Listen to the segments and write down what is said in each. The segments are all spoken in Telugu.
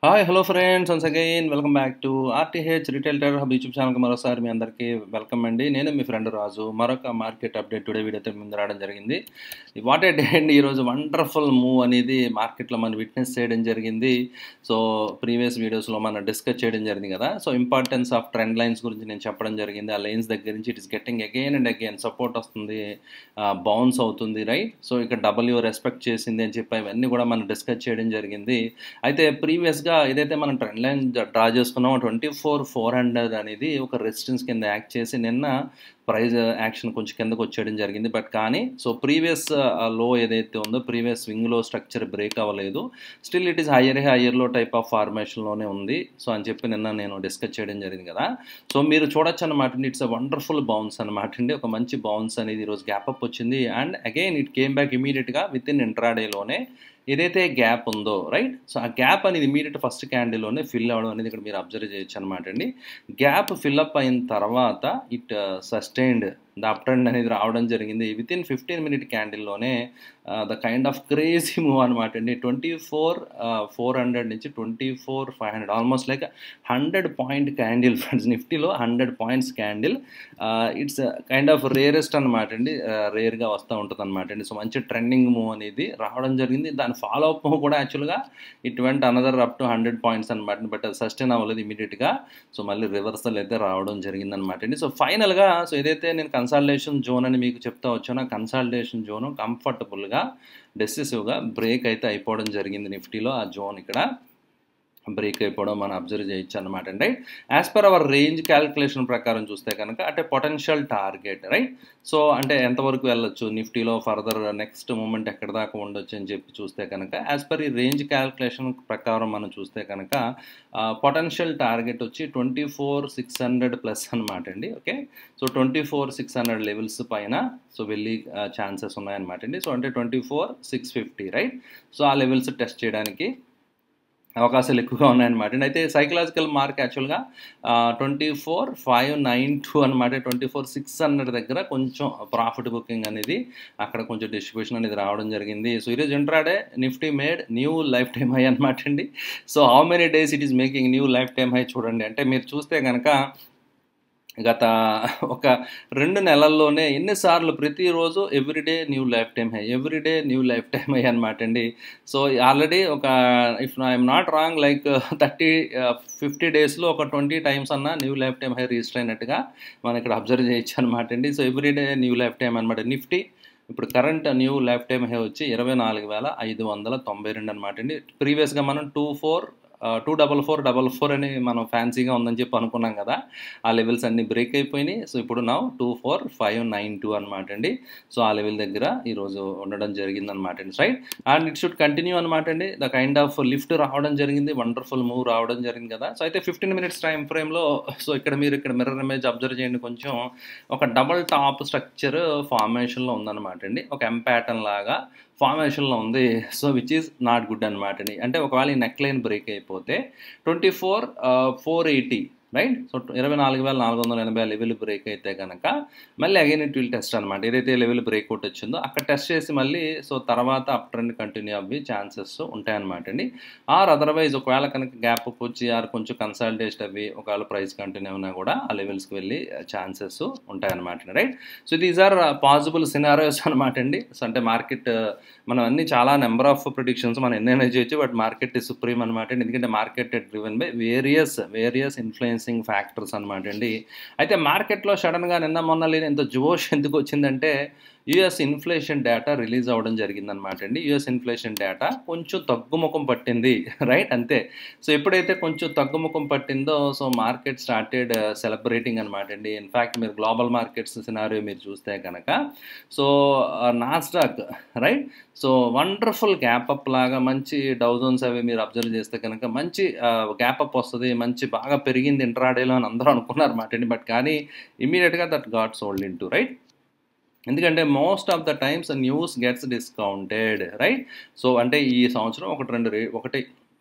hi hello friends once again welcome back to RTH retail trader hub YouTube ఛానల్కి మరోసారి మీ అందరికీ వెల్కమ్ అండి నేను మీ ఫ్రెండ్ రాజు మరొక మార్కెట్ అప్డేట్ టుడే వీడియోతో ముందు రావడం జరిగింది వాట్ ఏ డే అండి ఈరోజు వండర్ఫుల్ మూవ్ అనేది మార్కెట్లో మనం విట్నెస్ చేయడం జరిగింది సో ప్రీవియస్ వీడియోస్లో మనం డిస్కస్ చేయడం జరిగింది కదా so importance of trend lines గురించి నేను చెప్పడం జరిగింది ఆ లైన్స్ దగ్గర నుంచి it is getting again and again support వస్తుంది బౌన్స్ అవుతుంది రైట్ సో ఇక్కడ డబ్ల్యూ రెస్పెక్ట్ చేసింది అని చెప్పి ఇవన్నీ కూడా మనం డిస్కస్ చేయడం జరిగింది అయితే ప్రీవియస్గా ఏదైతే మనం ట్రెండ్ లైన్ డ్రా చేసుకున్నామో ట్వంటీ ఫోర్ ఫోర్ హండ్రెడ్ అనేది ఒక రెసిస్టెన్స్ కింద యాక్ట్ చేసి నిన్న ప్రైజ్ యాక్షన్ కొంచెం కిందకు వచ్చేయడం జరిగింది బట్ కానీ సో ప్రీవియస్ లో ఏదైతే ఉందో ప్రీవియస్ స్వింగ్లో స్ట్రక్చర్ బ్రేక్ అవ్వలేదు స్టిల్ ఇట్ ఈస్ హయ్యర్ హయ్యర్లో టైప్ ఆఫ్ ఫార్మేషన్లోనే ఉంది సో అని చెప్పి నిన్న నేను డిస్కస్ చేయడం జరిగింది కదా సో మీరు చూడొచ్చు అనమాట ఇట్స్ అ వండర్ఫుల్ బౌన్స్ అనమాట అండి ఒక మంచి బౌన్స్ అనేది ఈరోజు గ్యాప్ అప్ వచ్చింది and again it came back ఇమీడియట్గా విత్ ఇన్ ఇంట్రాడేలోనే ఏదైతే గ్యాప్ ఉందో రైట్ సో ఆ గ్యాప్ అనేది ఇమీడియట్ ఫస్ట్ క్యాండిల్లోనే ఫిల్ అవ్వడం అనేది ఇక్కడ మీరు అబ్జర్వ్ చేయొచ్చు అనమాట అండి గ్యాప్ ఫిల్అప్ అయిన తర్వాత it sustained the up trend అనేది రావడం జరిగింది విత్ ఇన్ ఫిఫ్టీన్ మినిట్ క్యాండిల్లోనే the kind of crazy move అనమాట అండి ట్వంటీ ఫోర్ ఫోర్ హండ్రెడ్ నుంచి twenty four five hundred almost like hundred point candle friends నిఫ్టీలో hundred points candle it's kind of rarest అనమాట అండి రేర్గా వస్తూ ఉంటుంది అనమాట అండి సో మంచి ట్రెండింగ్ మూవ్ అనేది రావడం జరిగింది దాని ఫాలో అప్ మూవ్ కూడా యాక్చువల్గా it went another up to hundred points అనమాట బట్ అది సస్టైన్ అవ్వలేదు ఇమీడియట్గా సో మళ్ళీ రివర్సల్ అయితే రావడం జరిగింది అనమాట అండి సో ఫైనల్గా సో ఏదైతే నేను కన్సల్టేషన్ జోన్ అని మీకు చెప్తా వచ్చానో కన్సల్టేషన్ జోన్ కంఫర్టబుల్గా డెసిసివ్గా బ్రేక్ అయితే అయిపోవడం జరిగింది నిఫ్టీలో ఆ జోన్ ఇక్కడ బ్రేక్ అయిపోవడం మనం అబ్జర్వ్ చేయొచ్చు అనమాట అండి as per our range calculation ప్రకారం చూస్తే కనుక అంటే పొటెన్షియల్ టార్గెట్ రైట్ సో అంటే ఎంతవరకు వెళ్ళొచ్చు నిఫ్టీలో ఫర్దర్ నెక్స్ట్ మూమెంట్ ఎక్కడ దాకా ఉండొచ్చు అని చెప్పి చూస్తే కనుక యాజ్ పర్ ఈ రేంజ్ క్యాలిక్యులేషన్ ప్రకారం మనం చూస్తే కనుక పొటెన్షియల్ టార్గెట్ వచ్చి twenty four six hundred plus అనమాట అండి okay so twenty four six hundred levels పైన సో వెళ్ళి ఛాన్సెస్ ఉన్నాయన్నమాట అండి సో అంటే twenty four six fifty right so ఆ లెవెల్స్ టెస్ట్ చేయడానికి అవకాశాలు ఎక్కువగా ఉన్నాయన్నమాట అయితే సైకలాజికల్ మార్క్ యాక్చువల్గా twenty four five nine two అనమాట ట్వంటీ ఫోర్ సిక్స్ హండ్రెడ్ దగ్గర కొంచెం ప్రాఫిట్ బుకింగ్ అనేది అక్కడ కొంచెం డిస్ట్రిబ్యూషన్ అనేది రావడం జరిగింది సో ఈరోజు intraday Nifty made new lifetime high అనమాట అండి so how many days it is making new lifetime high చూడండి అంటే మీరు చూస్తే కనుక గత ఒక రెండు నెలల్లోనే ఎన్నిసార్లు ప్రతిరోజు every day new lifetime high every day new lifetime high అనమాట అండి సో ఆల్రెడీ ఒక if I'm not wrong like thirty fifty డేస్లో ఒక ట్వంటీ టైమ్స్ అన్న new lifetime high register అయినట్టుగా మనం ఇక్కడ అబ్జర్వ్ చేయొచ్చు అనమాట అండి so every day new lifetime అనమాట నిఫ్టీ ఇప్పుడు current new lifetime high వచ్చి ఇరవై నాలుగు వేల ఐదు వందల తొంభై రెండు అనమాట అండి ప్రీవియస్గా మనం two four two double four double four అని మనం ఫ్యాన్సీగా ఉందని చెప్పి అనుకున్నాం కదా ఆ లెవెల్స్ అన్ని బ్రేక్ అయిపోయినాయి సో ఇప్పుడు నా two four five nine two అనమాట అండి సో ఆ లెవెల్ దగ్గర ఈరోజు ఉండడం జరిగింది అనమాట అండి right and it should continue అనమాట అండి ద కైండ్ ఆఫ్ లిఫ్ట్ రావడం జరిగింది వండర్ఫుల్ మూవ్ రావడం జరిగింది కదా సో అయితే ఫిఫ్టీన్ మినిట్స్ టైం ఫ్రేమ్లో సో ఇక్కడ మీరు ఇక్కడ మిర్రర్ ఇమేజ్ అబ్జర్వ్ చేయండి కొంచెం ఒక డబల్ టాప్ స్ట్రక్చర్ ఫార్మేషన్లో ఉందన్నమాట అండి ఒక ఎం ప్యాటర్న్ లాగా ఫార్మేషన్లో ఉంది so which is not good అనమాట అండి అంటే ఒకవేళ ఈ నెక్ లైన్ బ్రేక్ అయిపోతే twenty four four eighty right so ఇరవై నాలుగు వేల నాలుగు వందల ఎనభై లెవెల్ బ్రేక్ అయితే కనుక మళ్ళీ అగైన్ ఇట్ విల్ టెస్ట్ అనమాట ఏదైతే లెవెల్ బ్రేక్ అవుట్ వచ్చిందో అక్కడ టెస్ట్ చేసి మళ్ళీ సో తర్వాత అప్ ట్రెండ్ కంటిన్యూ అవ్వి ఛాన్సెస్ ఉంటాయన్నమాట అండి ఆర్ అదర్వైజ్ ఒకవేళ కనుక గ్యాప్ అప్ వచ్చి ఆర్ కొంచెం కన్సల్టేషన్ అవి ఒకవేళ ప్రైస్ కంటిన్యూ అయినా కూడా ఆ లెవెల్స్కి వెళ్ళి ఛాన్సెస్ ఉంటాయన్నమాట right so these are possible scenarios అనమాట అండి సో అంటే మార్కెట్ మనం అన్ని చాలా నెంబర్ ఆఫ్ ప్రిడిక్షన్స్ మనం ఎన్నైనా చేయొచ్చు బట్ మార్కెట్ ఇస్ సుప్రీం అనమాట ఎందుకంటే market driven by various various influence influencing factors అనమాట అండి అయితే మార్కెట్లో సడన్గా నిన్న మొన్న లేని ఎంత జోష్ ఎందుకు వచ్చిందంటే యుఎస్ ఇన్ఫ్లేషన్ డేటా రిలీజ్ అవ్వడం జరిగిందనమాట అండి యుఎస్ ఇన్ఫ్లేషన్ డేటా కొంచెం తగ్గుముఖం పట్టింది రైట్ అంతే సో ఎప్పుడైతే కొంచెం తగ్గుముఖం పట్టిందో సో మార్కెట్ స్టార్టెడ్ సెలబ్రేటింగ్ అనమాట అండి ఇన్ఫ్యాక్ట్ మీరు గ్లోబల్ మార్కెట్స్ సినారియో మీరు చూస్తే కనుక so Nasdaq right so wonderful gap up లాగా మంచి డౌజన్స్ అవి మీరు అబ్జర్వ్ చేస్తే కనుక మంచి గ్యాప్ అప్ వస్తుంది మంచి బాగా పెరిగింది ఇంట్రాడేలో అని అందరూ అనుకున్నారు మాట అండి బట్ కానీ ఇమీడియట్గా that got sold into right ఎందుకంటే most of the times news gets discounted right so అంటే ఈ సంవత్సరం ఒకటి రెండు రే ఒకటి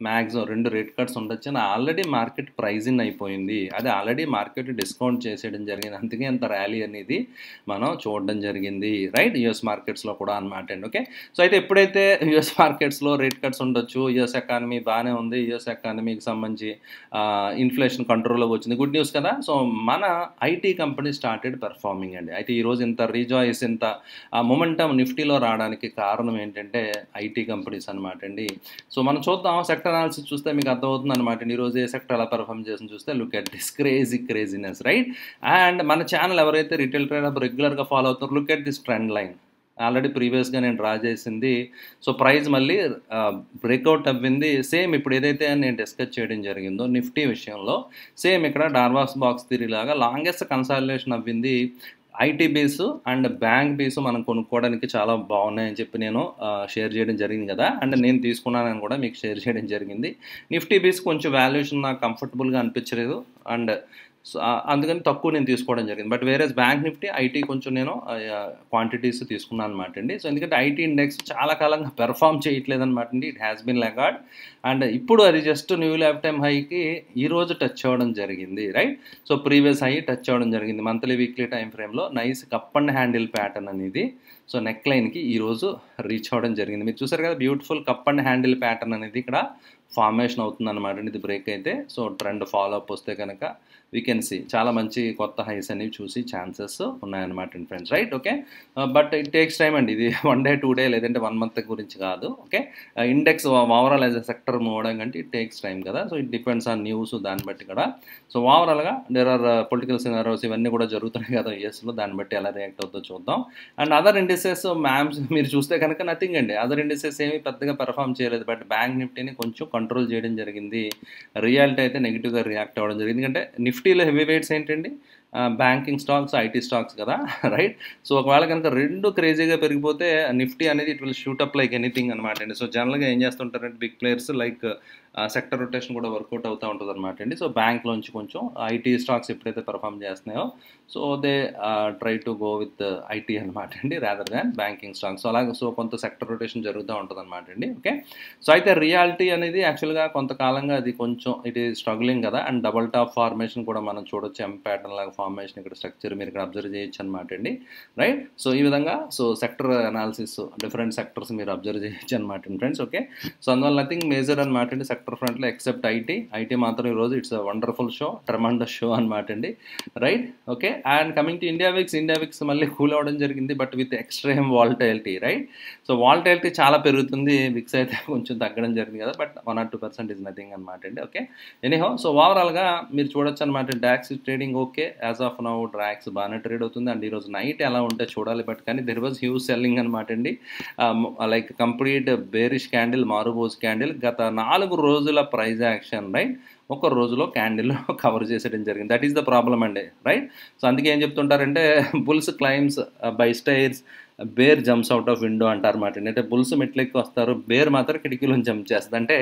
మ్యాక్సిమం రెండు రేట్ కట్స్ ఉండొచ్చు అని ఆల్రెడీ మార్కెట్ ప్రైజింగ్ అయిపోయింది అది ఆల్రెడీ మార్కెట్ డిస్కౌంట్ చేసేయడం జరిగింది అందుకే అంత ర్యాలీ అనేది మనం చూడడం జరిగింది రైట్ యుఎస్ మార్కెట్స్లో కూడా అనమాట అండి ఓకే సో అయితే ఎప్పుడైతే యుఎస్ మార్కెట్స్లో రేట్ కట్స్ ఉండొచ్చు యుఎస్ ఎకానమీ బాగానే ఉంది యుఎస్ ఎకానమీకి సంబంధించి ఇన్ఫ్లేషన్ కంట్రోల్లో వచ్చింది గుడ్ న్యూస్ కదా సో మన ఐటీ కంపెనీ స్టార్టెడ్ పెర్ఫార్మింగ్ అండి అయితే ఈరోజు ఇంత రీజాయిస్ ఇంత మొమెంటమ్ నిఫ్టీలో రావడానికి కారణం ఏంటంటే ఐటీ కంపెనీస్ అనమాట అండి సో మనం చూద్దాం సెక్టర్ అనాలిసిస్ చూస్తే మీకు అర్థమవుతుంది అనమాట ఈరోజు ఏ సెక్టర్ ఎలా పెర్ఫామ్ చేసింది చూస్తే look at this crazy craziness right and మన ఛానల్ ఎవరైతే రిటైల్ ట్రేడ్ రెగ్యులర్గా ఫాలో అవుతారో look at this trend line already ప్రీవియస్గా నేను డ్రా చేసింది సో ప్రైస్ మళ్ళీ బ్రేక్అవుట్ అవ్వింది సేమ్ ఇప్పుడు ఏదైతే నేను డిస్కస్ చేయడం జరిగిందో నిఫ్టీ విషయంలో సేమ్ ఇక్కడ డార్వాస్ బాక్స్ థిరీ లాగా లాంగెస్ట్ కన్సాలిడేషన్ అవ్వింది IT base and bank base మనం కొనుక్కోవడానికి చాలా బాగున్నాయని చెప్పి నేను షేర్ చేయడం జరిగింది కదా అండ్ నేను తీసుకున్నానని కూడా మీకు షేర్ చేయడం జరిగింది నిఫ్టీ బేస్ కొంచెం వాల్యుయేషన్ నాకు కంఫర్టబుల్గా అనిపించలేదు అండ్ సో అందుకని తక్కువ నేను తీసుకోవడం జరిగింది బట్ వేరే బ్యాంక్ నిఫ్టీ ఐటీ కొంచెం నేను క్వాంటిటీస్ తీసుకున్నాను అనమాట అండి సో ఎందుకంటే ఐటీ ఇండెక్స్ చాలా కాలంగా పెర్ఫామ్ చేయట్లేదు అనమాట అండి it has been laggard and ఇప్పుడు అది జస్ట్ న్యూ ల్యాబ్ టైమ్ హైకి ఈరోజు టచ్ అవ్వడం జరిగింది right so previous high touch అవ్వడం జరిగింది మంత్లీ వీక్లీ టైం ఫ్రేమ్లో nice cup and handle pattern అనేది సో నెక్ లైన్కి ఈరోజు రీచ్ అవ్వడం జరిగింది మీరు చూసారు కదా beautiful cup and handle pattern అనేది ఇక్కడ ఫార్మేషన్ అవుతుంది అనమాట ఇది బ్రేక్ అయితే సో ట్రెండ్ ఫాలో అప్ వస్తే కనుక వీ కెన్ సి చాలా మంచి కొత్త హైస్ అనేవి చూసి ఛాన్సెస్ ఉన్నాయన్నమాట friends right okay but it takes time అండి ఇది వన్ డే టూ డే లేదంటే వన్ మంత్ గురించి కాదు okay index overall as a sector move అవడం కంటే ఇట్ టేక్స్ టైం కదా so it depends on news దాన్ని బట్టి కూడా సో ఓవరాల్గా దేర్ ఆర్ పొలిటికల్ సినారోస్ ఇవన్నీ కూడా జరుగుతున్నాయి కదా యూఎస్లో దాన్ని బట్టి ఎలా రియాక్ట్ అవుతుందో చూద్దాం అండ్ అదర్ ఇండిసెస్ మ్యామ్స్ మీరు చూస్తే కనుక నథింగ్ అండి అదర్ ఇండిసెస్ ఏమి పెద్దగా పెర్ఫామ్ చేయలేదు బట్ బ్యాంక్ నిఫ్టీని కొంచెం కంట్రోల్ చేయడం జరిగింది రియాలిటీ అయితే నెగిటివ్గా రియాక్ట్ అవ్వడం జరిగింది ఎందుకంటే నిఫ్టీలో హెవీ వెయిట్స్ ఏంటండి బ్యాంకింగ్ స్టాక్స్ ఐటీ స్టాక్స్ కదా రైట్ సో ఒకవేళ కనుక రెండు క్రేజీగా పెరిగిపోతే నిఫ్టీ అనేది it will shoot up like anything అనమాట అండి సో జనరల్గా ఏం చేస్తుంటారంటే big players like sector rotation కూడా వర్కౌట్ అవుతూ ఉంటుంది అనమాట అండి సో బ్యాంక్లోంచి కొంచెం ఐటీ స్టాక్స్ ఎప్పుడైతే పర్ఫామ్ చేస్తున్నాయో so they try to go with IT అనమాట అండి rather than banking stocks so అలాగే సో కొంత సెక్టర్ రొటేషన్ జరుగుతూ ఉంటుంది అనమాట అండి ఓకే సో అయితే రియాలిటీ అనేది యాక్చువల్గా కొంతకాలంగా అది కొంచెం ఇట్ ఈస్ స్ట్రగ్లింగ్ కదా అండ్ డబల్ టాప్ ఫార్మేషన్ కూడా మనం చూడొచ్చు ఎం ప్యాటర్న్ లాగా ఫార్మేషన్ ఇక్కడ స్ట్రక్చర్ మీరు ఇక్కడ అబ్జర్వ్ చేయొచ్చు అనమాట అండి రైట్ సో ఈ విధంగా so sector analysis different sectors మీరు అబ్జర్వ్ చేయొచ్చు అనమాట ఫ్రెండ్స్ ఓకే సో అందువల్ల నథింగ్ మేజర్ అనమాట అండి సెక్టర్ ఫ్రంట్లో ఎక్సెప్ట్ ఐటీ ఐటీ మాత్రం ఈరోజు it's wonderful show tremendous show అనమాట అండి right okay and coming to India VIX India VIX మళ్ళీ కూల్ అవ్వడం జరిగింది but with extreme volatility right so volatility చాలా పెరుగుతుంది విక్స్ అయితే కొంచెం తగ్గడం జరిగింది కదా but one or two percent is nothing అనమాట అండి ఓకే ఎనీహో సో ఓవరాల్గా మీరు చూడొచ్చు అనమాట DAX trading okay as of now DAX బాగానే ట్రేడ్ అవుతుంది అండ్ ఈరోజు నైట్ ఎలా ఉంటే చూడాలి బట్ కానీ దెర్ వాజ్ హ్యూజ్ సెల్లింగ్ అనమాట అండి like complete bearish candle marubozu candle గత నాలుగు రోజుల ప్రైజ్ యాక్షన్ రైట్ ఒక రోజులో క్యాండిల్ కవర్ చేసేయడం జరిగింది దట్ ఈస్ ద ప్రాబ్లం అండి రైట్ సో అందుకే ఏం చెప్తుంటారంటే bulls climbs by stairs bear jumps out of window అంటారు మాట అంటే బుల్స్ మెట్లెక్కి వస్తారు బేర్ మాత్రం కిటికీలో జంప్ చేస్తుంది అంటే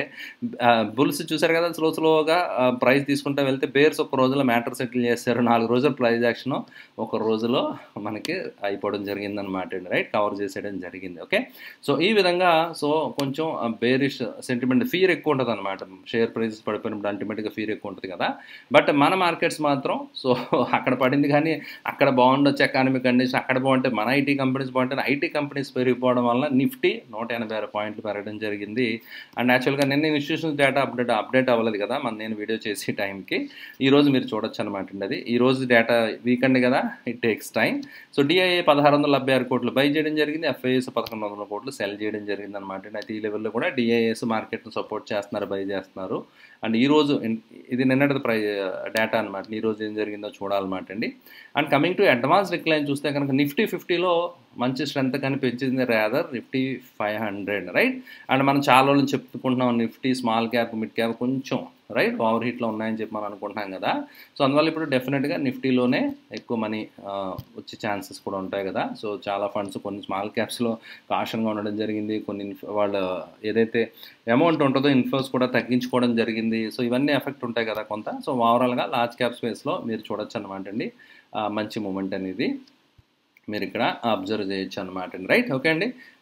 బుల్స్ చూసారు కదా స్లో స్లోగా ప్రైజ్ తీసుకుంటూ వెళ్తే బేర్స్ ఒక రోజులో మ్యాటర్ సెటిల్ చేస్తారు నాలుగు రోజుల ప్రైజ్ యాక్షన్ ఒక రోజులో మనకి అయిపోవడం జరిగిందనమాట అండి రైట్ కవర్ చేసేయడం జరిగింది ఓకే సో ఈ విధంగా సో కొంచెం బేరిష్ సెంటిమెంట్ ఫీర్ ఎక్కువ ఉంటుంది అనమాట షేర్ ప్రైజెస్ పడిపోయినప్పుడు అల్టిమేట్గా ఫీర్ ఎక్కువ ఉంటుంది కదా బట్ మన మార్కెట్స్ మాత్రం సో అక్కడ పడింది కానీ అక్కడ బాగుండొచ్చు ఎకానమిక్ కండిషన్ అక్కడ బాగుంటే మన ఐటీ కంపెనీస్ బాగుంటే ఐటీ కంపెనీస్ పెరిగిపోవడం వల్ల నిఫ్టీ నూట ఎనభై ఆరు పాయింట్లు పెరగడం జరిగింది అండ్ యాక్చువల్గా నిన్న ఇన్స్టిట్యూషన్ డేటా అప్డేట్ అప్డేట్ అవ్వలేదు కదా మన నేను వీడియో చేసే టైంకి ఈరోజు మీరు చూడొచ్చు అనమాట అండి అది ఈ రోజు డేటా వీకెండ్ కదా it takes time so DIA పదహారు వందల డెబ్బై ఆరు కోట్లు బై చేయడం జరిగింది ఎఫ్ఐఎస్ పదకొండు వందల కోట్లు సెల్ చేయడం జరిగింది అనమాట అయితే ఈ లెవెల్లో కూడా డిఐఎస్ మార్కెట్ను సపోర్ట్ చేస్తున్నారు బై చేస్తున్నారు అండ్ ఈరోజు ఇది నిన్నటి ప్రై డేటా అనమాట ఈరోజు ఏం జరిగిందో చూడాలన్నమాట అండి and coming to advance decline చూస్తే కనుక నిఫ్టీ ఫిఫ్టీలో మంచి స్ట్రెంత్ కనిపించింది rather Nifty five hundred right and మనం చాలా రోజులు చెప్పుకుంటున్నాం Nifty small cap mid cap కొంచెం రైట్ ఓవర్ హీట్లో ఉన్నాయని చెప్పి మనం అనుకుంటున్నాం కదా సో అందువల్ల ఇప్పుడు డెఫినెట్గా నిఫ్టీలోనే ఎక్కువ మనీ వచ్చే ఛాన్సెస్ కూడా ఉంటాయి కదా సో చాలా ఫండ్స్ కొన్ని స్మాల్ క్యాప్స్లో కాషన్గా ఉండడం జరిగింది కొన్ని వాళ్ళు ఏదైతే అమౌంట్ ఉంటుందో ఇన్ఫ్లోస్ కూడా తగ్గించుకోవడం జరిగింది సో ఇవన్నీ ఎఫెక్ట్ ఉంటాయి కదా కొంత సో ఓవరాల్గా లార్జ్ క్యాప్ స్పేస్లో మీరు చూడొచ్చు అనమాట అండి మంచి మూమెంట్ అనేది మీరు ఇక్కడ అబ్జర్వ్ చేయొచ్చు అనమాట అండి రైట్ ఓకే అండి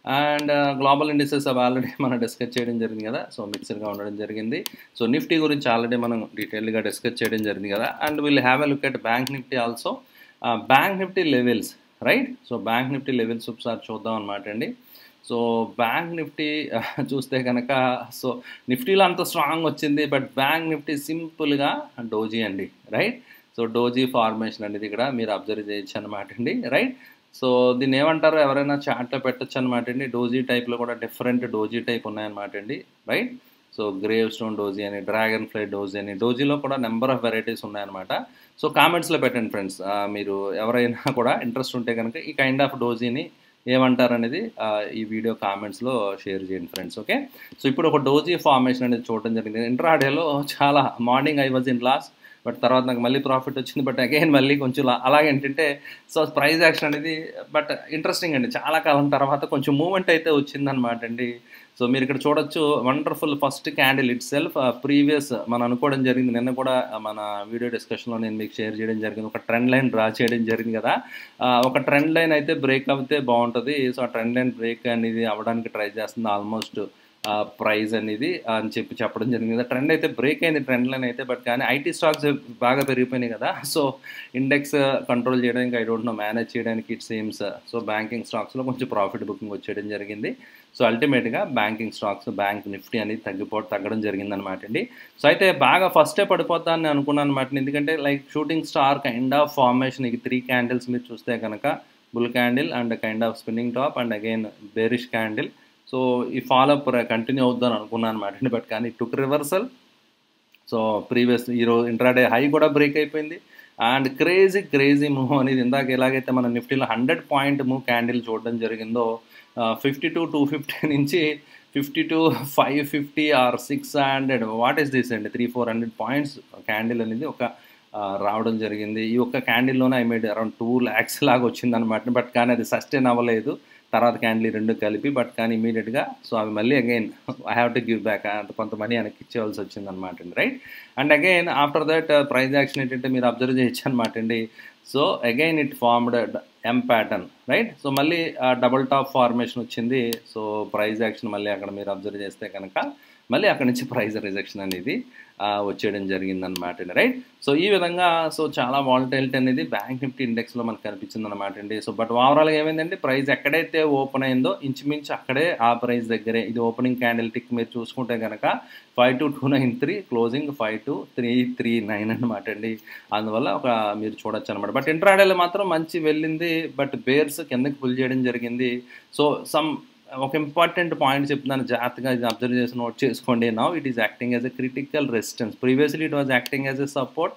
అండ్ గ్లోబల్ ఇండిసెస్ అవి ఆల్రెడీ మనం డిస్కస్ చేయడం జరిగింది కదా సో మిక్స్డ్గా ఉండడం జరిగింది సో నిఫ్టీ గురించి ఆల్రెడీ మనం డీటెయిల్గా డిస్కస్ చేయడం జరిగింది కదా and will have a look at bank Nifty also bank Nifty levels right so bank Nifty levels ఒకసారి చూద్దాం అనమాట అండి సో బ్యాంక్ నిఫ్టీ చూస్తే కనుక సో నిఫ్టీలో అంత స్ట్రాంగ్ వచ్చింది బట్ బ్యాంక్ నిఫ్టీ సింపుల్గా డోజీ అండి రైట్ సో డోజీ ఫార్మేషన్ అనేది ఇక్కడ మీరు అబ్జర్వ్ చేయొచ్చు అనమాట అండి రైట్ సో దీన్ని ఏమంటారు ఎవరైనా చార్ట్లో పెట్టచ్చు అనమాట అండి డోజీ టైప్లో కూడా డిఫరెంట్ డోజీ టైప్ ఉన్నాయన్నమాట అండి right so gravestone doji అని డ్రాగన్ ఫ్లై డోజీ అని డోజీలో కూడా నెంబర్ ఆఫ్ వెరైటీస్ ఉన్నాయన్నమాట సో కామెంట్స్లో పెట్టండి ఫ్రెండ్స్ మీరు ఎవరైనా కూడా ఇంట్రెస్ట్ ఉంటే కనుక ఈ కైండ్ ఆఫ్ డోజీని ఏమంటారు అనేది ఈ వీడియో కామెంట్స్లో షేర్ చేయండి ఫ్రెండ్స్ ఓకే సో ఇప్పుడు ఒక డోజీ ఫార్మేషన్ అనేది చూడడం జరిగింది ఇంట్రాడేలో చాలా morning I was in loss but తర్వాత నాకు మళ్ళీ ప్రాఫిట్ వచ్చింది బట్ అగైన్ మళ్ళీ కొంచెం అలాగే ఏంటంటే సో ప్రైజ్ యాక్షన్ అనేది బట్ ఇంట్రెస్టింగ్ అండి చాలా కాలం తర్వాత కొంచెం మూమెంట్ అయితే వచ్చిందనమాట అండి సో మీరు ఇక్కడ చూడొచ్చు wonderful first candle itself previous మనం అనుకోవడం జరిగింది నిన్న కూడా మన వీడియో డిస్కషన్లో నేను మీకు షేర్ చేయడం జరిగింది ఒక ట్రెండ్ లైన్ డ్రా చేయడం జరిగింది కదా ఒక ట్రెండ్ లైన్ అయితే బ్రేక్ అవుతే బాగుంటుంది సో ఆ ట్రెండ్ లైన్ బ్రేక్ అనేది అవ్వడానికి ట్రై చేస్తుంది ఆల్మోస్ట్ ప్రైజ్ అనేది అని చెప్పి చెప్పడం జరిగింది కదా ట్రెండ్ అయితే బ్రేక్ అయింది ట్రెండ్ లైన్ అయితే బట్ కానీ ఐటీ స్టాక్స్ బాగా పెరిగిపోయినాయి కదా సో ఇండెక్స్ కంట్రోల్ చేయడానికి ఐ డోంట్ నో మేనేజ్ చేయడానికి ఇట్ సేమ్స్ సో బ్యాంకింగ్ స్టాక్స్లో కొంచెం ప్రాఫిట్ బుకింగ్ వచ్చేయడం జరిగింది సో అల్టిమేట్గా బ్యాంకింగ్ స్టాక్స్ బ్యాంక్ నిఫ్టీ అనేది తగ్గిపో తగ్గడం జరిగింది అనమాట అండి సో అయితే బాగా ఫస్టే పడిపోతానని అనుకున్నాను అనమాట ఎందుకంటే like shooting star kind of formation ఈ త్రీ క్యాండిల్స్ మీరు చూస్తే కనుక bull candle and kind of spinning top and again bearish candle so ఈ ఫాలోఅప్ కంటిన్యూ అవుద్దని అనుకున్నాను అనమాట బట్ కానీ టుక్ రివర్సల్ సో ప్రీవియస్ ఈరోజు ఇంట్రాడే హై కూడా బ్రేక్ అయిపోయింది అండ్ క్రేజీ క్రేజీ మూవ్ అనేది ఇందాక ఎలాగైతే మన నిఫ్టీలో హండ్రెడ్ పాయింట్ మూవ్ క్యాండిల్ చూడడం జరిగిందో ఫిఫ్టీ టు టూ ఫిఫ్టీ నుంచి fifty two five fifty or six hundred what is this అండి three four hundred points candle అనేది ఒక రావడం జరిగింది ఈ ఒక్క క్యాండిల్లోనే I made around two lakhs లాగా వచ్చిందనమాట బట్ కానీ అది సస్టైన్ అవ్వలేదు తర్వాత క్యాండిల్ రెండు కలిపి బట్ కానీ ఇమీడియట్గా సో అవి మళ్ళీ again I have to give back అంత కొంత మనీ వెనక్కి ఇచ్చేవాల్సి వచ్చింది అనమాట అండి right and again after that price action ఏంటంటే మీరు అబ్జర్వ్ చేయొచ్చు అనమాట అండి so again it formed M pattern right so మళ్ళీ డబుల్ టాప్ ఫార్మేషన్ వచ్చింది సో ప్రైజ్ యాక్షన్ మళ్ళీ అక్కడ మీరు అబ్జర్వ్ చేస్తే కనుక మళ్ళీ అక్కడ నుంచి ప్రైజ్ రిజెక్షన్ అనేది వచ్చేయడం జరిగిందనమాట అండి రైట్ సో ఈ విధంగా సో చాలా వాలటైలిటీ అనేది బ్యాంక్ నిఫ్టీ ఇండెక్స్లో మనకు కనిపించింది అనమాట అండి సో బట్ ఓవరాల్గా ఏమైందంటే ప్రైస్ ఎక్కడైతే ఓపెన్ అయిందో ఇంచుమించు అక్కడే ఆ ప్రైస్ దగ్గరే ఇది ఓపెనింగ్ క్యాండిల్ టిక్ మీరు చూసుకుంటే కనుక five two two nine three closing five two three three nine అనమాట అండి అందువల్ల ఒక మీరు చూడొచ్చు అనమాట బట్ ఇంట్రాడేలో మాత్రం మంచి వెళ్ళింది బట్ బేర్స్ కిందకి పుల్ చేయడం జరిగింది సో సమ్ ఒక ఇంపార్టెంట్ పాయింట్ చెప్తున్నాను జాగ్రత్తగా ఇది అబ్జర్వ్ చేసి నోట్ చేసుకోండి now it is acting as a critical resistance previously it was acting as a support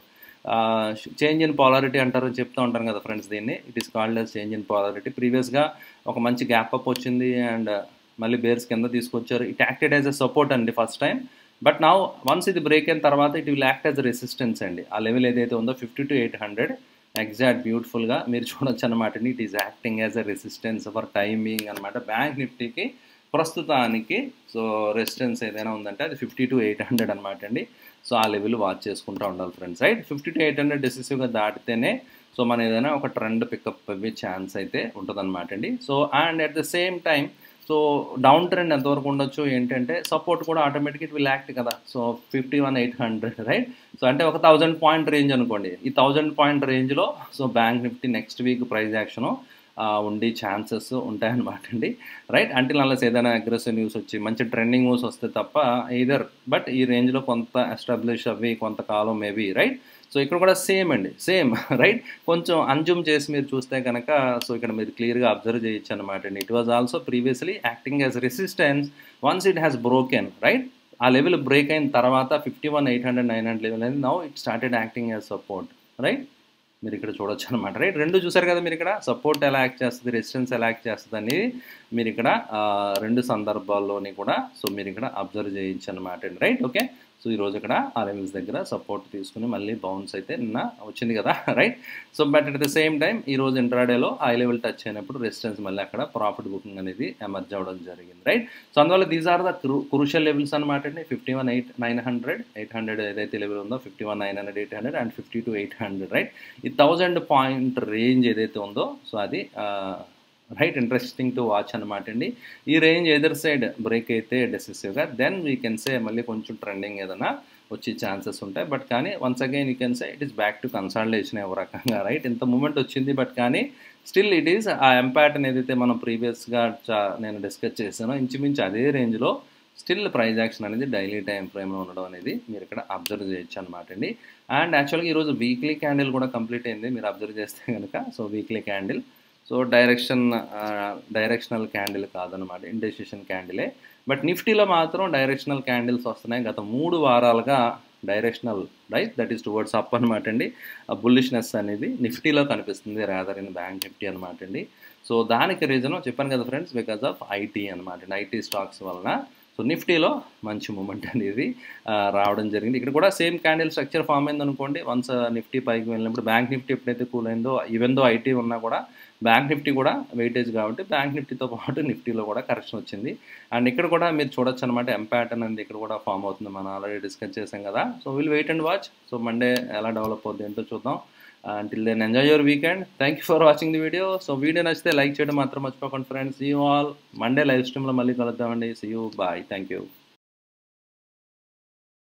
change in polarity అంటారు చెప్తూ ఉంటాను కదా ఫ్రెండ్స్ దీన్ని it is called as change in polarity ప్రీవియస్గా ఒక మంచి గ్యాప్ అప్ వచ్చింది అండ్ మళ్ళీ బేర్స్ కింద తీసుకొచ్చారు it acted as a support అండి ఫస్ట్ టైం బట్ నా వన్స్ ఇది బ్రేక్ అయిన తర్వాత it will act as resistance అండి ఆ లెవెల్ ఏదైతే ఉందో fifty two eight hundred exact బ్యూటిఫుల్గా మీరు చూడొచ్చు అనమాట it is acting as a resistance for timing అనమాట బ్యాంక్ నిఫ్టీకి ప్రస్తుతానికి సో రెసిస్టెన్స్ ఏదైనా ఉందంటే అది ఫిఫ్టీ టు ఎయిట్ హండ్రెడ్ అనమాట అండి సో ఆ లెవెల్ వాచ్ చేసుకుంటూ ఉండాలి friends right fifty two eight hundred డెసిసివ్గా దాటితేనే సో మన ఏదైనా ఒక ట్రెండ్ పికప్ అయ్యే ఛాన్స్ అయితే ఉంటుందన్నమాట అండి so and at the same time so down trend ఎంతవరకు ఉండొచ్చు ఏంటంటే సపోర్ట్ కూడా ఆటోమేటిక్ ఇట్ విల్ యాక్ట్ కదా so fifty one eight hundred right so అంటే ఒక థౌజండ్ పాయింట్ రేంజ్ అనుకోండి ఈ థౌజండ్ పాయింట్ రేంజ్లో so bank Nifty next week price action ఉండే ఛాన్సెస్ ఉంటాయన్నమాట అండి రైట్ అంటే అల్లస్ ఏదైనా అగ్రెసివ్ న్యూస్ వచ్చి మంచి ట్రెండింగ్ న్యూస్ వస్తే తప్ప ఇదర్ బట్ ఈ రేంజ్లో కొంత ఎస్టాబ్లిష్ అవి కొంతకాలం మేబీ రైట్ సో ఇక్కడ కూడా సేమ్ అండి సేమ్ రైట్ కొంచెం అంజుమ్ చేసి మీరు చూస్తే కనుక సో ఇక్కడ మీరు క్లియర్గా అబ్జర్వ్ చేయొచ్చు అనమాట అండి it was also previously acting as resistance once it has broken right ఆ లెవెల్ బ్రేక్ అయిన తర్వాత fifty one eight hundred nine hundred level అనేది now it started acting as support right మీరు ఇక్కడ చూడొచ్చు అనమాట రైట్ రెండు చూసారు కదా మీరు ఇక్కడ సపోర్ట్ ఎలా యాక్ట్ చేస్తుంది రెసిస్టెన్స్ ఎలా యాక్ట్ చేస్తుంది అనేది మీరు ఇక్కడ రెండు సందర్భాల్లోని కూడా సో మీరు ఇక్కడ అబ్జర్వ్ చేయొచ్చు అనమాట అండి రైట్ ఓకే సో ఈరోజు ఇక్కడ ఆ లెవెల్స్ దగ్గర సపోర్ట్ తీసుకుని మళ్ళీ బౌన్స్ అయితే నిన్న వచ్చింది కదా right so but at the same time ఈ రోజు ఇంట్రాడేలో హై లెవెల్ టచ్ అయినప్పుడు రెసిస్టెన్స్ మళ్ళీ అక్కడ ప్రాఫిట్ బుకింగ్ అనేది ఎమర్జ్ అవ్వడం జరిగింది రైట్ సో అందువల్ల these are the crucial levels అనమాట అండి fifty one eight nine hundred eight hundred ఏదైతే లెవెల్ ఉందో fifty one nine hundred eight hundred and fifty two eight hundred right ఈ థౌజండ్ పాయింట్ రేంజ్ ఏదైతే ఉందో సో అది రైట్ ఇంట్రెస్టింగ్ టు వాచ్ అనమాట అండి ఈ రేంజ్ ఎదర్ సైడ్ బ్రేక్ అయితే డెసిసివ్గా దెన్ వీ కెన్ సే మళ్ళీ కొంచెం ట్రెండింగ్ ఏదైనా వచ్చే ఛాన్సెస్ ఉంటాయి బట్ కానీ once again you can say it is back to consolidation ఒక రకంగా రైట్ ఇంత మూమెంట్ వచ్చింది బట్ కానీ స్టిల్ ఇట్ ఈస్ ఆ ఎంపాటర్న్ ఏదైతే మనం ప్రీవియస్గా నేను డిస్కస్ చేశానో ఇంచుమించు అదే రేంజ్లో స్టిల్ ప్రైజ్ యాక్షన్ అనేది డైలీ టైం ఫ్రేమ్లో ఉండడం అనేది మీరు ఇక్కడ అబ్జర్వ్ చేయొచ్చు అనమాట అండి అండ్ యాక్చువల్గా ఈరోజు వీక్లీ క్యాండిల్ కూడా కంప్లీట్ అయింది మీరు అబ్జర్వ్ చేస్తే కనుక so weekly candle so direction directional candle కాదనమాట ఇండెసిషన్ క్యాండిలే బట్ నిఫ్టీలో మాత్రం డైరెక్షనల్ క్యాండిల్స్ వస్తున్నాయి గత మూడు వారాలుగా directional right that is towards up అనమాట అండి ఆ బుల్లిష్నెస్ అనేది నిఫ్టీలో కనిపిస్తుంది రాదర్ ఇన్ బ్యాంక్ నిఫ్టీ అనమాట అండి సో దానికి రీజన్ చెప్పాను కదా ఫ్రెండ్స్ బికాజ్ ఆఫ్ ఐటీ అనమాట అండి ఐటీ స్టాక్స్ వలన సో నిఫ్టీలో మంచి మూమెంట్ అనేది రావడం జరిగింది ఇక్కడ కూడా సేమ్ క్యాండిల్ స్ట్రక్చర్ ఫామ్ అయింది అనుకోండి వన్స్ నిఫ్టీ పైకి వెళ్ళినప్పుడు బ్యాంక్ నిఫ్టీ ఎప్పుడైతే కూల్ అయిందో ఈవెన్ దో ఐటీ ఉన్నా కూడా బ్యాంక్ నిఫ్టీ కూడా వెయిటేజ్ కాబట్టి బ్యాంక్ నిఫ్టీతో పాటు నిఫ్టీలో కూడా కరెక్షన్ వచ్చింది అండ్ ఇక్కడ కూడా మీరు చూడొచ్చు అనమాట ఎం ప్యాటర్న్ అనేది ఇక్కడ కూడా ఫామ్ అవుతుంది మనం ఆల్రెడీ డిస్కస్ చేసాం కదా so will wait and watch so Monday ఎలా డెవలప్ అవుతుంది ఏంటో చూద్దాం until then enjoy your weekend thank you for watching the video so video నచ్చితే లైక్ చేయడం మాత్రం మర్చిపోకండి friends see you all Monday live స్ట్రీమ్లో మళ్ళీ కలుద్దామండి see you bye thank you